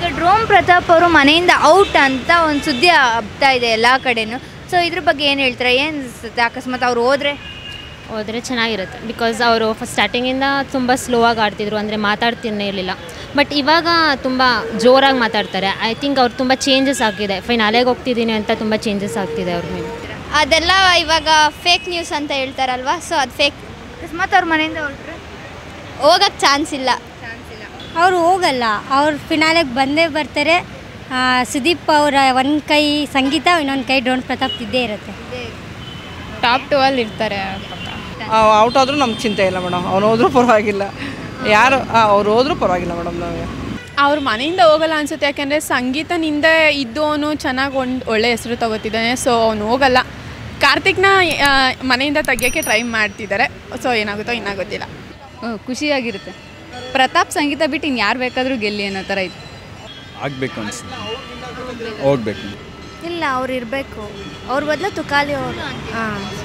ಈಗ ಡ್ರೋಮ್ ಪ್ರತಾಪ್ ಅವರು ಮನೆಯಿಂದ ಔಟ್ ಅಂತ ಒಂದು ಸುದ್ದಿ ಹಬ್ತಾ ಇದೆ ಎಲ್ಲ ಕಡೆನೂ ಸೊ ಇದ್ರ ಬಗ್ಗೆ ಏನು ಹೇಳ್ತಾರೆ ಏನು ಅನ್ಸುತ್ತೆ ಅಕಸ್ಮಾತ್ ಅವ್ರು ಹೋದ್ರೆ ಹೋದರೆ ಚೆನ್ನಾಗಿರುತ್ತೆ ಬಿಕಾಸ್ ಅವರು ಫಸ್ಟ್ ಸ್ಟಾರ್ಟಿಂಗಿಂದ ತುಂಬ ಸ್ಲೋ ಆಗಿ ಆಡ್ತಿದ್ರು ಅಂದರೆ ಮಾತಾಡ್ತಿರ್ನೇ ಇರಲಿಲ್ಲ ಬಟ್ ಇವಾಗ ತುಂಬ ಜೋರಾಗಿ ಮಾತಾಡ್ತಾರೆ ಐ ಥಿಂಕ್ ಅವ್ರು ತುಂಬ ಚೇಂಜಸ್ ಆಗಿದೆ ಫೈನ್ ಅಲೆಗೆ ಹೋಗ್ತಿದ್ದೀನಿ ಅಂತ ತುಂಬ ಚೇಂಜಸ್ ಆಗ್ತಿದೆ ಅವ್ರ ಮೇಲೆ ಅದೆಲ್ಲ ಇವಾಗ ಫೇಕ್ ನ್ಯೂಸ್ ಅಂತ ಹೇಳ್ತಾರಲ್ವಾ ಸೊ ಅದು ಫೇಕ್ ಅಕಸ್ಮಾತ್ ಅವ್ರ ಮನೆಯಿಂದ ಹೊರಟ್ರೆ ಹೋಗಕ್ಕೆ ಚಾನ್ಸ್ ಇಲ್ಲ ಅವರು ಹೋಗಲ್ಲ ಅವ್ರು ಫಿನಾಲೆಗೆ ಬಂದೇ ಬರ್ತಾರೆ ಆ, ಸುದೀಪ್ ಅವರ ಒಂದು ಕೈ ಸಂಗೀತ ಇನ್ನೊಂದು ಕೈ ಡ್ರೋನ್ ಪ್ರತಾಪ್ ಇದ್ದೇ ಇರುತ್ತೆ ಟಾಪ್ ಟು ಅಲ್ಲಿ ಇರ್ತಾರೆ ಪಕ್ಕ ಔಟ್ ಆದರೂ ನಮ್ಗೆ ಚಿಂತೆ ಇಲ್ಲ ಮೇಡಮ್ ಅವ್ನು ಹೋದ್ರೂ ಪರವಾಗಿಲ್ಲ ಯಾರು ಅವ್ರು ಹೋದ್ರೂ ಪರವಾಗಿಲ್ಲ ಮೇಡಮ್ ನಮಗೆ ಅವ್ರ ಮನೆಯಿಂದ ಹೋಗಲ್ಲ ಅನ್ಸುತ್ತೆ ಯಾಕೆಂದರೆ ಸಂಗೀತನಿಂದ ಇದ್ದವನು ಚೆನ್ನಾಗಿ ಒಂದು ಒಳ್ಳೆ ಹೆಸರು ತಗೋತಿದ್ದಾನೆ ಸೊ ಅವನು ಹೋಗಲ್ಲ ಕಾರ್ತಿಕ್ನ ಆ, ಮನೆಯಿಂದ ತೆಗಿಯೋಕ್ಕೆ ಟ್ರೈ ಮಾಡ್ತಿದ್ದಾರೆ ಸೊ ಏನಾಗುತ್ತೋ ಇನ್ನೂ ಗೊತ್ತಿಲ್ಲ ಖುಷಿಯಾಗಿರುತ್ತೆ ಪ್ರತಾಪ್ ಸಂಗೀತ ಬಿಟ್ಟು ಇನ್ನು ಯಾರು ಬೇಕಾದರೂ ಗೆಲ್ಲಿ ಅನ್ನೋ ಥರ ಇತ್ತು ಆಗಬೇಕು ಅನಿಸುತ್ತೆ ಹೋಗ್ಬೇಕು ಇಲ್ಲ ಅವ್ರು ಇರಬೇಕು ಅವ್ರ ಬದಲು ತುಕಾಲಿ ಅವರು ಹಾಂ